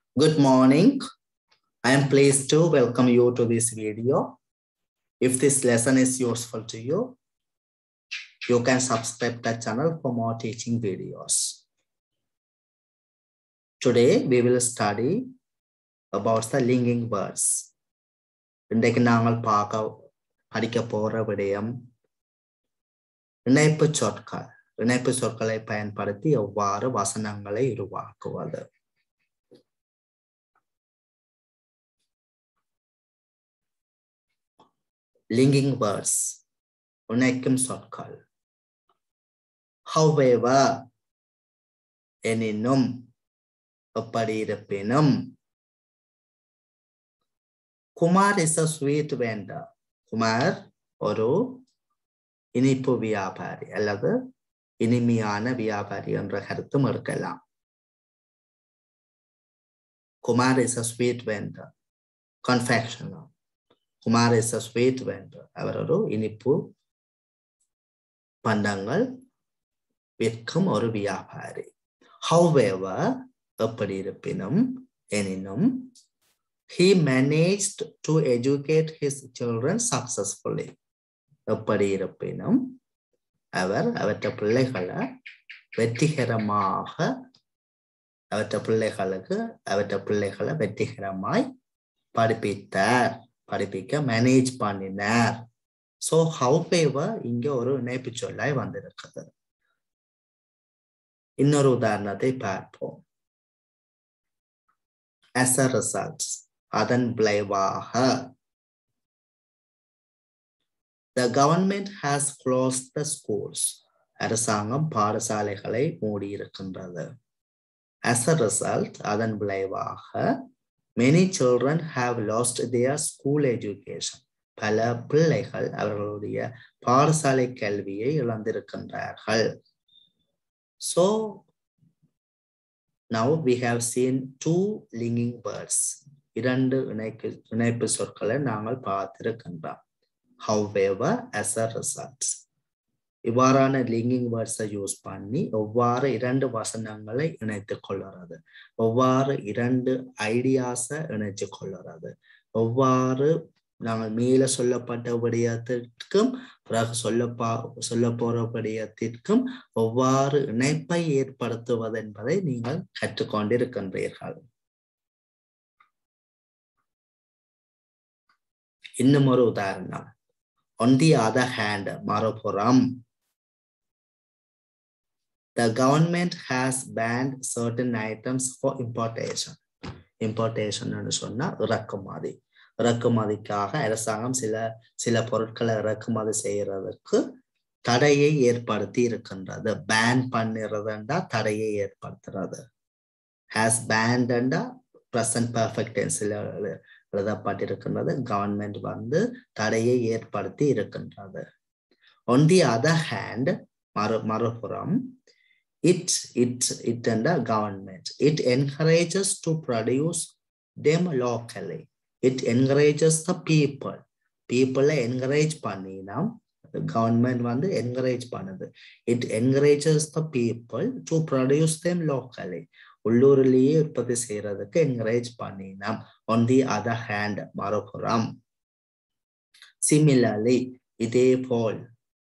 Good morning. I am pleased to welcome you to this video. If this lesson is useful to you, you can subscribe the channel for more teaching videos. Today we will study about the linking words. இன்றைக்கு நாங்கள் பார்க்க படிக்க போற விடயம் இணைப்பு சொற்கள் இணைப்பு சொற்களை பயன்படுத்தி எவ்வாறு வசனங்களை உருவாக்குவது லிங்கிங் வேர்ட்ஸ் இணைக்கும் சொற்கள் however எனினும் எப்படி இருப்பினும் Kumar is a sweet vendor Kumar ஒரு இனிப்பு வியாபாரி அல்லது இனிமையான வியாபாரி என்ற கருத்தும் இருக்கலாம் Kumar is a sweet vendor confectioner Kumar is a sweet vendor அவர் ஒரு இனிப்பு பண்டங்கள் விற்கும் ஒரு வியாபாரி ஹவ்வேவர் எப்படி இருப்பினும் எனினும் he managed to educate his children successfully எப்படி இருப்பினும் அவர் அவற்ற பிள்ளைகளை வெற்றிகரமாக அவற்ற பிள்ளைகளுக்கு அவற்ற பிள்ளைகளை வெற்றிகரமாய் படிப்பித்தார் படிப்பிக்க மேனேஜ் பண்ணினார் சோ ஹவுபேவர் இங்க ஒரு இணைப்பு சொல்லாய் வந்திருக்குது இன்னொரு உதாரணத்தை பார்ப்போம் as a result அதன் விளைவாக The government has closed the schools. அரசாங்கம் பாடசாலைகளை மூடியிருக்கின்றது As a result, அதன் விளைவாக many children have lost their school education. பல பிள்ளைகள் அவர்களுடைய பாடசாலை கல்வியை இழந்திருக்கின்றார்கள் So now we have seen two linking words. இரண்டு இணைப்பு இணைப்பு சொற்களை நாங்கள் பார்த்திருக்கின்றோம் however as a result இவ்வாறான லிங்கிங் வேர்ட்ஸை யூஸ் பண்ணி எவ்வாறு இரண்டு வசனங்களை இணைத்து கொள்ளுறது எவ்வாறு இரண்டு ஐடியாஸை இணைச்சு கொள்ளுறது எவ்வாறு நாங்கள் மேல சொல்லப்பட்ட விடயத்திற்கும் பிறகு சொல்லப்பா சொல்ல போற விடயத்திற்கும் எவ்வாறு இணைப்பை ஏற்படுத்துவது என்பதை நீங்கள் கற்றுக்கொண்டிருக்கின்றீர்கள் இன்னும் ஒரு உதாரணம் on the other hand மறுபுறம் the government has banned certain items for importation importation சொன்னா இறக்குமதி இறக்குமதிக்காக அரசாங்கம் சில சில பொருட்களை இறக்குமதி செய்யறதுக்கு தடையை ஏற்படுத்தி இருக்கின்றது பேன் பண்ணுறதுண்டா தடையை ஏற்படுத்துறது ஹேஸ் பேண்டா ப்ரெசன்ட் பர்ஃபெக்ட் டென்ஸில் எழுதப்பட்டிருக்கின்றது கவர்மெண்ட் வந்து தடையை ஏற்படுத்தி இருக்கின்றது ஒன் தி அதர் ஹேண்ட் மறு மறுபுறம் it it it and government it encourages to produce them locally it encourages the people பீப்புளை என்கரேஜ் பண்ணினா கவர்மெண்ட் வந்து என்கரேஜ் பண்ணுது it encourages the people to produce them locally உள்ளூரிலேயே உற்பத்தி செய்யறதுக்கு என்கரேஜ் பண்ணினோம் ஒன் தி அதர் ஹேண்ட் மறுபுறம் similarly இதே போல்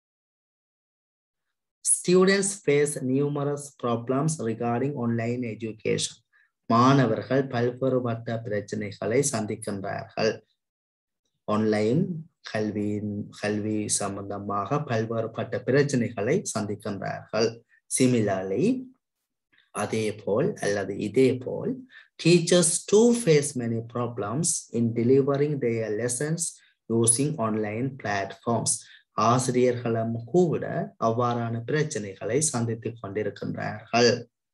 students face numerous problems regarding online education மாணவர்கள் பல்வேறுபட்ட பிரச்சனைகளை சந்திக்கின்றார்கள் ஆன்லைன் கல்வியின் கல்வி சம்பந்தமாக பல்வேறுபட்ட பிரச்சனைகளை சந்திக்கின்றார்கள் சிமிலர்லி அதே போல் அல்லது இதே போல் teachers too face many problems in delivering their lessons using online platforms ஆசிரியர்களும் கூட அவ்வாறான பிரச்சனைகளை சந்தித்துக் கொண்டிருக்கின்றார்கள்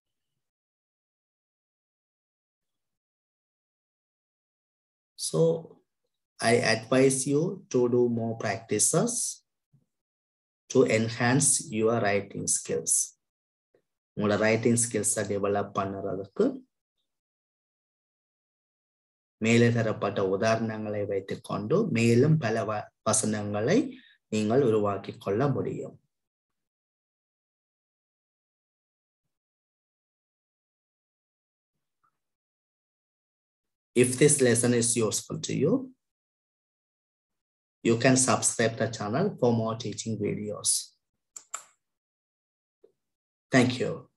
So I advise you to do more practices to enhance your writing skills. உங்களோட ரைட்டிங் ஸ்கில்ஸை டெவலப் பண்ணுறதுக்கு மேலே தரப்பட்ட உதாரணங்களை வைத்துக்கொண்டு மேலும் பல வசனங்களை நீங்கள் உருவாக்கி கொள்ள முடியும் If this lesson is useful to you, you can subscribe the channel for more teaching videos. Thank you.